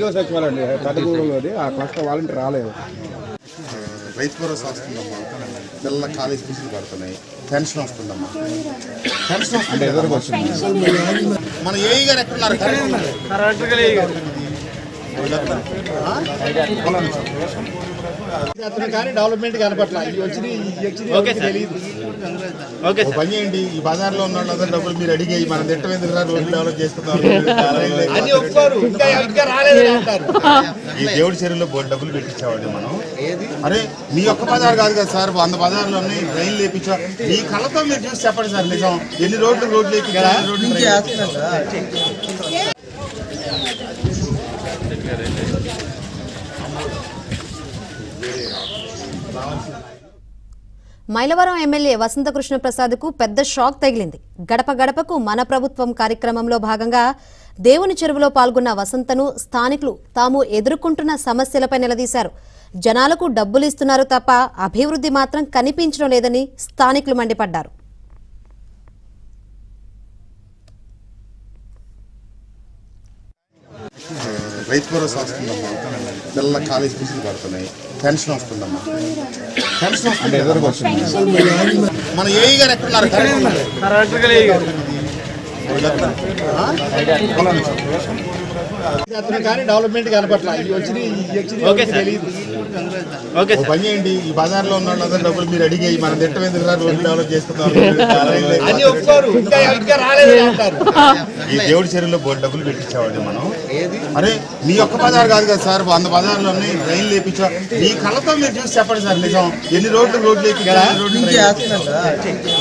ఐదో సచివాలయం అండి పెద్దగూడలోది ఆ క్లస్టర్ వాలంటీర్ రాలేదు రైతు భరోసా వస్తుందమ్మా పిల్లల కాలేజ్ ఫీజులు పడుతున్నాయి పెన్షన్ వస్తుందమ్మా పెన్షన్ వస్తుంది ఎదురుకు వచ్చింది మన ఏఈ గారు ఎక్కడున్నారు కానీ డెవలప్మెంట్ కనపట్ల ఇది వచ్చింది ఇది వచ్చింది ఓకే సార్. తెలియదు ఓకే ఓ సార్ పని చేయండి ఈ బజార్లో ఉన్న వాళ్ళందరూ డబ్బులు మీరు అడిగి మన తిట్టం ఎందుకు రా రోడ్లు డెవలప్ చేసుకుందాం అది ఒప్పుకోరు ఇంకా ఇంకా రాలేదు అంటారు ఈ దేవుడి చెరువులో బోర్డు డబ్బులు పెట్టించామండి మనం అరే మీ ఒక్క బజార్ కాదు కదా సార్ వంద బజార్లు ఉన్నాయి రైలు లేపించా మీ కళ్ళతో మీరు చూసి చెప్పండి సార్ నిజం ఎన్ని రోడ్లు రోడ్లు ఎక్కి ఎన్ని రోడ్లు రైలు- మైలవరం ఎమ్మెల్యే వసంతకృష్ణ ప్రసాద్కు పెద్ద షాక్ తగిలింది గడప గడపకు మన ప్రభుత్వం కార్యక్రమంలో భాగంగా దేవుని చెరువులో పాల్గొన్న వసంతను స్థానికులు తాము ఎదుర్కొంటున్న సమస్యలపై నిలదీశారు జనాలకు డబ్బులు ఇస్తున్నారు తప్ప అభివృద్ధి మాత్రం కనిపించడం లేదని స్థానికులు మండిపడ్డారు రైతు భరోసా వస్తుందమ్మా పిల్లల కాలేజ్ ఫీజులు పడుతున్నాయి పెన్షన్ వస్తుందమ్మా పెన్షన్ వస్తుంది ఎదురుకు వచ్చింది మన ఏఈ గారు ఎక్కడున్నారు చేస్తున్నా కానీ డెవలప్మెంట్ కనపట్ల ఇది వచ్చింది ఇది వచ్చింది ఓకే సార్. తెలియదు ఓకే ఓ సార్ పని చేయండి ఈ బజార్లో ఉన్న వాళ్ళందరూ డబ్బులు మీరు అడిగి మన తిట్టం ఎందుకు రా రోడ్లు డెవలప్ చేసుకుందాం అది ఒప్పుకోరు ఇంకా ఇంకా రాలేదు అంటారు ఈ దేవుడి చెరువులో బోర్డు డబ్బులు పెట్టించామండి మనం అరే మీ ఒక్క బజార్ కాదు కదా సార్ వంద బజార్లు ఉన్నాయి రైలు లేపించా మీ కళ్ళతో మీరు చూసి చెప్పండి సార్ నిజం ఎన్ని రోడ్లు రోడ్లు ఎక్కి ఎన్ని రోడ్లు రైలు-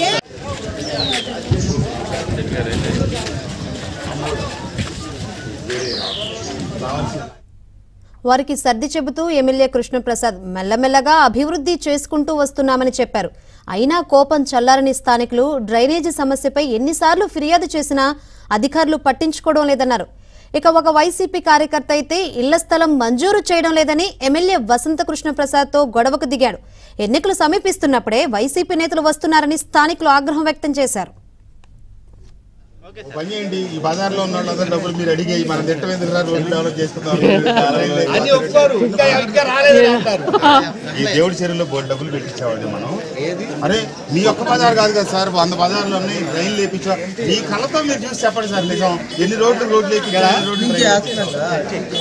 వారికి సర్ది చెబుతూ ఎమ్మెల్యే కృష్ణప్రసాద్ మెల్లమెల్లగా అభివృద్ధి చేసుకుంటూ వస్తున్నామని చెప్పారు అయినా కోపం చల్లారని స్థానికులు డ్రైనేజీ సమస్యపై ఎన్నిసార్లు ఫిర్యాదు చేసినా అధికారులు పట్టించుకోవడం లేదన్నారు ఇక ఒక వైసీపీ కార్యకర్త అయితే ఇళ్ల స్థలం మంజూరు చేయడం లేదని ఎమ్మెల్యే వసంత కృష్ణప్రసాద్తో గొడవకు దిగాడు ఎన్నికలు సమీపిస్తున్నప్పుడే వైసీపీ నేతలు వస్తున్నారని స్థానికులు ఆగ్రహం వ్యక్తం చేశారు ఓ పని చేయండి ఈ బజార్లో ఉన్న వాళ్ళందరూ డబ్బులు మీరు అడిగి మన తిట్టం ఎందుకు రా రోడ్లు డెవలప్ చేసుకుందాం అది ఒప్పుకోరు ఇంకా ఇంకా రాలేదు అంటారు ఈ దేవుడి చెరువులో బోర్డు డబ్బులు పెట్టించామండి మనం అరే మీ ఒక్క బజార్ కాదు కదా సార్ వంద బజార్లు ఉన్నాయి రైలు లేపించా మీ కళ్ళతో మీరు చూసి చెప్పండి సార్ నిజం ఎన్ని రోడ్లు రోడ్లు ఎక్కి ఎన్ని రోడ్లు రైలు-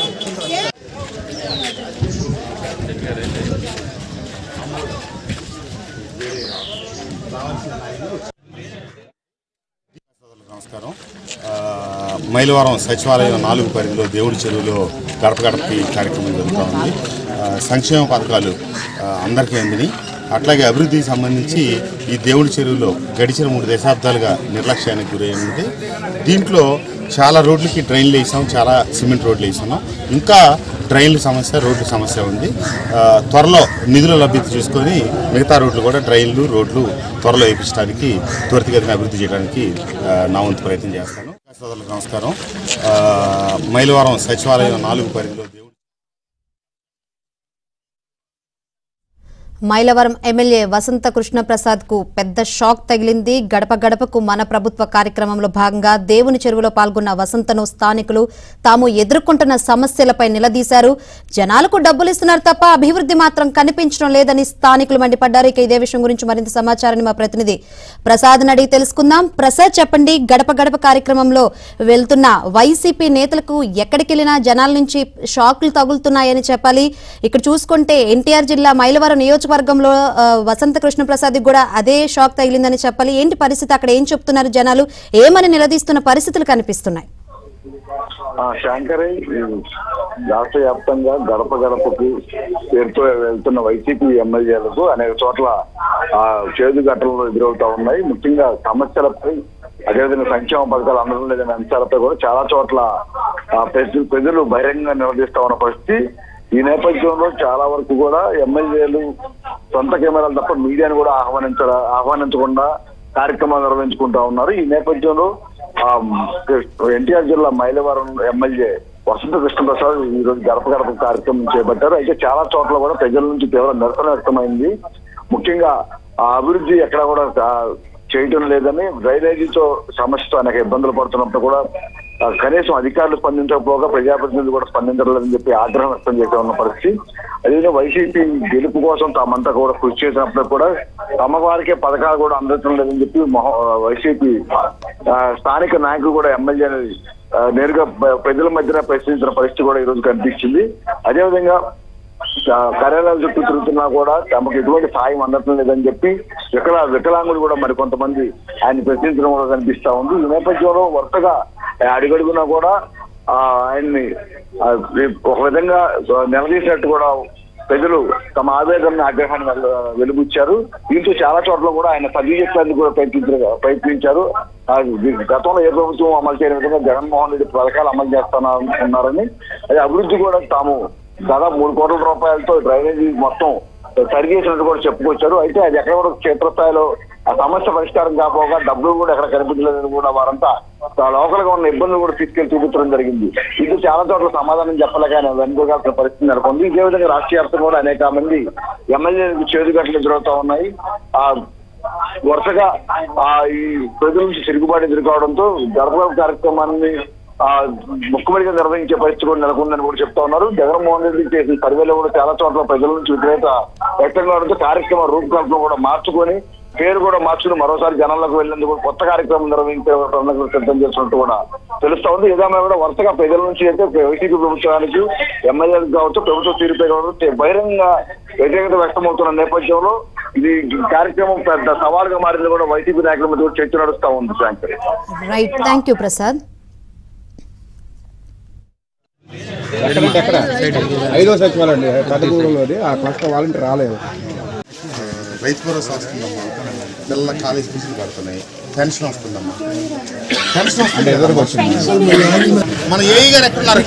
నమస్కారం ఆ, మైలవరం సచివాలయం నాలుగు పరిధిలో దేవుడి చెరువులో గడప గడపకి కార్యక్రమం జరుగుతూ ఉంది ఆ, సంక్షేమ పథకాలు ఆ, అందరికీ అందినాయి అట్లాగే అభివృద్ధికి సంబంధించి ఈ దేవుడి చెరువులో గడిచిన మూడు దశాబ్దాలుగా నిర్లక్ష్యానికి గురైంది దీంట్లో చాలా రోడ్లకి డ్రైన్లు వేసాం చాలా సిమెంట్ రోడ్లు వేసాము ఇంకా డ్రైన్ల సమస్య రోడ్ల సమస్య ఉంది ఆ, త్వరలో నిధుల లభ్యత చూసుకొని మిగతా రోడ్లు కూడా డ్రైన్లు రోడ్లు త్వరలో వేయించడానికి త్వరితగతిన అభివృద్ధి చేయడానికి ఆ, నా వంతు ప్రయత్నం చేస్తాను సోదరులకు నమస్కారం ఆ, మైలవరం సచివాలయం నాలుగు పరిధిలో దేవుడి మైలవరం ఎమ్మెల్యే వసంత కృష్ణ ప్రసాద్ కు పెద్ద షాక్ తగిలింది గడప గడపకు మన ప్రభుత్వ కార్యక్రమంలో భాగంగా దేవుని చెరువులో పాల్గొన్న వసంతను స్థానికులు తాము ఎదుర్కొంటున్న సమస్యలపై నిలదీశారు జనాలకు డబ్బులు ఇస్తున్నారు తప్ప అభివృద్ధి మాత్రం కనిపించడం లేదని స్థానికులు మండిపడ్డారు ఇక ఇదే విషయం గురించి మరింత సమాచారాన్ని మా ప్రతినిధి ప్రసాద్ అడిగి తెలుసుకుందాం ప్రసాద్ చెప్పండి గడప గడప కార్యక్రమంలో వెళ్తున్న వైసీపీ నేతలకు ఎక్కడికెళ్లినా జనాల నుంచి షాకులు తగులుతున్నాయని చెప్పాలి ఇక్కడ చూసుకుంటే ఎన్టీఆర్ జిల్లా మైలవరం నియోజకవర్గంలో ఆ, వసంత కృష్ణ ప్రసాద్ కూడా అదే షాక్ తగిలిందని చెప్పాలి ఏంటి పరిస్థితి అక్కడ ఏం చెప్తున్నారు జనాలు ఏమని నిలదీస్తున్న పరిస్థితులు కనిపిస్తున్నాయి ఆ, శంకరై ఈ రాష్ట్ర వ్యాప్తంగా గడప గడపకు పేరుతో వెళ్తున్న వైసీపీ ఎమ్మెల్యేలకు అనేక చోట్ల ఆ చేదు ఘటనలు ఎదురవుతా ఉన్నాయి ముఖ్యంగా సమస్యలపై అదేవిధంగా సంక్షేమ పథకాలు అందడం లేదనే అంశాలపై కూడా చాలా చోట్ల ఆ, ప్రజలు ప్రజలు బహిరంగంగా నిలదీస్తా ఉన్న పరిస్థితి ఈ నేపథ్యంలో చాలా వరకు కూడా ఎమ్మెల్యేలు సొంత కెమెరాలు తప్ప మీడియాను కూడా ఆహ్వానించ ఆహ్వానించకుండా కార్యక్రమాలు నిర్వహించుకుంటా ఉన్నారు ఈ నేపథ్యంలో ఆ, ఎన్టీఆర్ జిల్లా మైలవరం ఎమ్మెల్యే వసంత కృష్ణప్రసాద్ ఈ రోజు గడప గడప కార్యక్రమం చేపట్టారు అయితే చాలా చోట్ల కూడా ప్రజల నుంచి తీవ్ర నిరసన వ్యక్తమైంది ముఖ్యంగా ఆ అభివృద్ధి ఎక్కడ కూడా ఆ, చేయటం లేదని డ్రైనేజీతో సమస్యతో అనేక ఇబ్బందులు పడుతున్నప్పుడు కూడా ఆ, కనీసం అధికారులు స్పందించకపోగా ప్రజాప్రతినిధులు కూడా స్పందించలేదని చెప్పి ఆగ్రహం వ్యక్తం చేసే ఉన్న పరిస్థితి అదేవిధంగా వైసీపీ గెలుపు కోసం తామంతా కూడా కృషి చేసినప్పుడు కూడా తమ వారికే పథకాలు కూడా అందటం లేదని చెప్పి మొహ- వైసీపీ ఆ, స్థానిక నాయకులు కూడా ఎమ్మెల్యే నేరుగా ప్ర- ప్రజల మధ్యన ప్రశ్నించిన పరిస్థితి కూడా ఈ రోజు కనిపించింది అదేవిధంగా ఆ, కార్యాలయాల చుట్టూ తిరుగుతున్నా కూడా తమకు ఎటువంటి సాయం అందటం లేదని చెప్పి వికలా వికలాంగులు కూడా మరి కొంతమంది ఆయన ప్రశ్నించడం కూడా కనిపిస్తా ఉంది ఈ నేపథ్యంలో వరుసగా అడుగడుగునా కూడా ఆ, ఆయన్ని ఆ, ఒక విధంగా నిలదీసినట్టు కూడా ప్రజలు తమ ఆవేదన ఆగ్రహాన్ని వెల- వెలుబుచ్చారు దీంతో చాలా చోట్ల కూడా ఆయన సర్వీ చెప్పేందుకు కూడా ప్రయత్నించారు ప్రయత్నించారు ఆ, గతంలో ఏ ప్రభుత్వం అమలు చేయని విధంగా జగన్మోహన్ రెడ్డి పథకాలు అమలు చేస్తున్నారని అది అభివృద్ధి కూడా తాము దాదాపు మూడు కోట్ల రూపాయలతో డ్రైనేజీ మొత్తం సరి చేసినట్టు కూడా చెప్పుకొచ్చారు అయితే అది ఎక్కడ కూడా క్షేత్రస్థాయిలో ఆ సమస్య పరిష్కారం కాకపోగా డబ్బులు కూడా ఎక్కడ కనిపించలేదని కూడా వారంతా లోకల్ గా ఉన్న ఇబ్బందులు కూడా తీసుకెళ్లి చూపించడం జరిగింది ఇది చాలా చోట్ల సమాధానం చెప్పలేక ఆయన వెనుకోగాల్సిన పరిస్థితి నెలకొంది ఇదే విధంగా రాష్ట్రీయ వ్యాప్తంగా కూడా అనేక మంది ఎమ్మెల్యేలకు చేదుగట్లు ఎదురవుతా ఉన్నాయి ఆ వరుసగా ఆ ఈ ప్రజల నుంచి తిరుగుబాటు ఎదుర్కోవడంతో గర్భ కార్యక్రమాన్ని ఆ ముక్కుమడిగా నిర్వహించే పరిస్థితి కూడా నెలకొందని కూడా చెప్తా ఉన్నారు జగన్మోహన్ రెడ్డి చేసిన సర్వేలో కూడా చాలా చోట్ల ప్రజల నుంచి వ్యతిరేకత వ్యక్తం కావడంతో కార్యక్రమ రూపకల్పన కూడా మార్చుకొని పేరు కూడా మార్చుకుని మరోసారి జనాలకు వెళ్లేందుకు కూడా కొత్త కార్యక్రమం నిర్వహించే ప్రణాళికలు సిద్ధం చేస్తున్నట్టు కూడా తెలుస్తా ఉంది ఏదైనా కూడా వరుసగా ప్రజల నుంచి అయితే వైసీపీ ప్రభుత్వానికి ఎమ్మెల్యేలకు కావచ్చు ప్రభుత్వ తీరుపై కావచ్చు బహిరంగ వ్యతిరేకత వ్యక్తమవుతున్న నేపథ్యంలో ఇది ఈ కార్యక్రమం పెద్ద సవాలుగా మారింది కూడా వైసీపీ నాయకుల మధ్య కూడా చర్చ నడుస్తా ఉంది Shankar right thank you Prasad ఎక్కడంటే ఎక్కడ ఐదో సచివాలయం అండి పెద్దగూడెంలోది ఆ క్లస్టర్ వాలంటీర్ రాలేదు రైతు భరోసా వస్తుందమ్మా పిల్లల కాలేజ్ ఫీజులు పడుతున్నాయి పెన్షన్ వస్తుందమ్మా పెన్షన్ వస్తుంది ఎదురుకు వచ్చింది మన ఏఈ గారు ఎక్కడున్నారు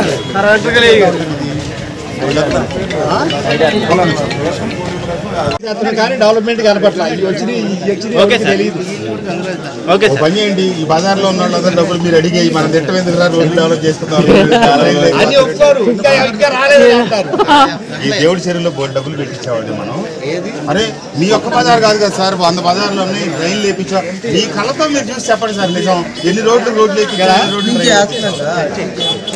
కానీ డెవలప్మెంట్ కనపట్ల ఇది వచ్చి వచ్చింది తెలియదు ఒక పని చేయండి ఈ బజార్లో ఉన్న వాళ్ళందరూ డబ్బులు మీరు అడిగి మన తిట్టం ఎందుకు రా రోడ్లు డెవలప్ చేసుకుందాం అది ఒప్పుకోరు ఇంకా ఇంకా రాలేదు అంటారు ఈ దేవుడి చెరువులో బోర్డు డబ్బులు పెట్టించామండి మనం అరే మీ ఒక్క బజార్ కాదు కదా సార్ వంద బజార్లో ఉన్నాయి రైలు లేపించా మీ కళ్ళతో మీరు చూసి చెప్పండి సార్ నిజం ఎన్ని రోడ్లు రోడ్లు ఎక్కి ఎన్ని రోడ్లు రైలు